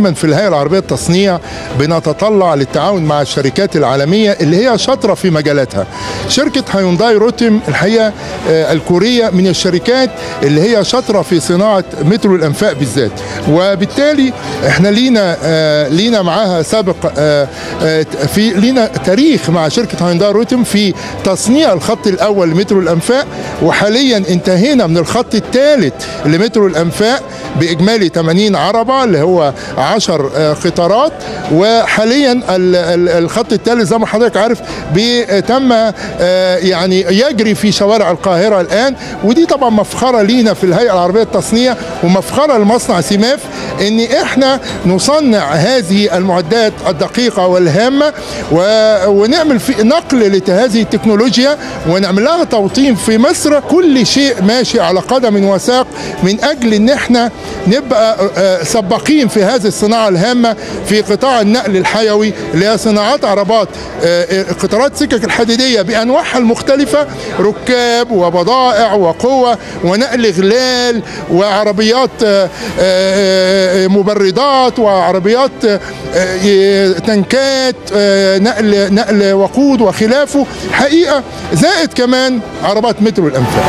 دايما في الهيئه العربيه للتصنيع بنتطلع للتعاون مع الشركات العالميه اللي هي شاطره في مجالاتها شركه هيونداي روتم الحقيقه آه، الكوريه من الشركات اللي هي شاطره في صناعه مترو الانفاق بالذات وبالتالي احنا لينا آه، لينا معاها سابق آه، آه، في لينا تاريخ مع شركه هيونداي روتم في تصنيع الخط الاول لمترو الانفاق وحاليا انتهينا من الخط الثالث لمترو الانفاق باجمالي 80 عربه اللي هو 10 آه، قطارات وحاليا ال- ال- الخط الثالث زي ما حضرتك عارف بي- تم آه، يعني يجري في شوارع القاهره الان ودي طبعا مفخره لينا في الهيئه العربيه للتصنيع ومفخره لمصنع سيماف ان احنا نصنع هذه المعدات الدقيقه والهامه و- ونعمل في نقل لهذه التكنولوجيا ونعمل لها توطين في مصر كل شيء ماشي على قدم وساق من اجل ان احنا نبقى آه، سباقين في هذه الصناعه الهامه في قطاع النقل الحيوي اللي هي صناعات عربات آه، آه، قطارات سكك الحديديه بانواعها المختلفه ركاب وبضائع وقوه ونقل غلال وعربيات آه، آه، آه، مبردات وعربيات آه، آه، تنكات آه، نقل نقل وقود وخلافه حقيقه زائد كمان عربات مترو الانفاق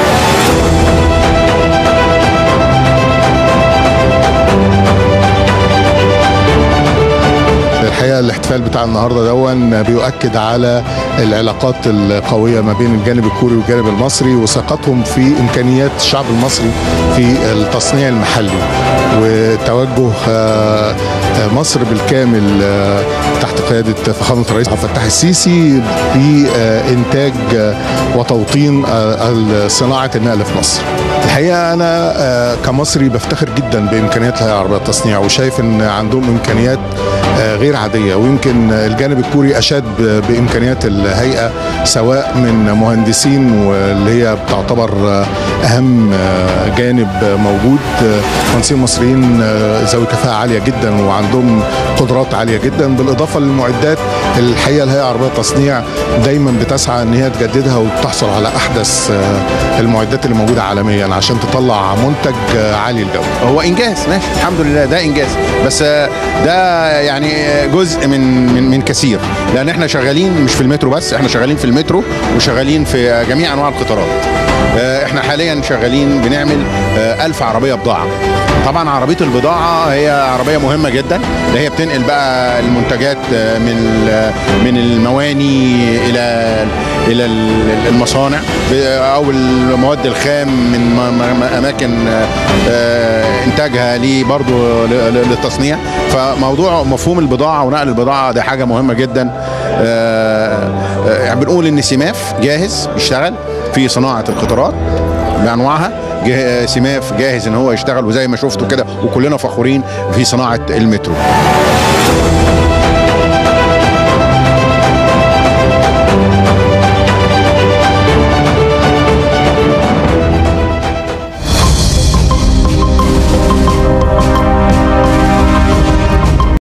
الحقيقه الاحتفال بتاع النهارده دون بيؤكد على العلاقات القويه ما بين الجانب الكوري والجانب المصري وثقتهم في امكانيات الشعب المصري في التصنيع المحلي وتوجه آه، آه، مصر بالكامل آه، تحت قياده فخامه الرئيس عبد الفتاح السيسي بانتاج آه، وتوطين آه، صناعه النقل في مصر. الحقيقه انا آه، كمصري بفتخر جدا بامكانيات الهيئه العربيه للتصنيع وشايف ان عندهم امكانيات آه، غير عاديه ويمكن الجانب الكوري اشاد ب- بامكانيات الهيئه سواء من مهندسين واللي هي بتعتبر آه، اهم آه، جانب آه، موجود آه، مهندسين مصريين آه، ذوي كفاءه عاليه جدا وعندهم قدرات عاليه جدا بالاضافه للمعدات الحقيقه الهيئه العربيه للتصنيع دايما بتسعى ان هي تجددها وتحصل على احدث آه، المعدات اللي موجوده عالميا عشان تطلع منتج آه، عالي الجوده هو انجاز ماشي الحمد لله ده انجاز بس آه، ده يعني جزء من من من كثير لان احنا شغالين مش في المترو بس احنا شغالين في المترو وشغالين في جميع انواع القطارات آه، احنا حاليا شغالين بنعمل آه، ألف عربيه بضاعه طبعا عربيه البضاعه هي عربيه مهمه جدا اللي هي بتنقل بقى المنتجات آه، من ال- من المواني الى الى ال- المصانع ب- او المواد الخام من م- م- اماكن آه، آه، انتاجها ليه برضو ل- ل- للتصنيع فموضوع مفهوم البضاعه ونقل البضاعه ده حاجه مهمه جدا آه، آه، يعني بنقول ان سيماف جاهز بيشتغل في صناعه القطارات بانواعها جه- سيماف جاهز ان هو يشتغل وزي ما شفتوا كده وكلنا فخورين في صناعه المترو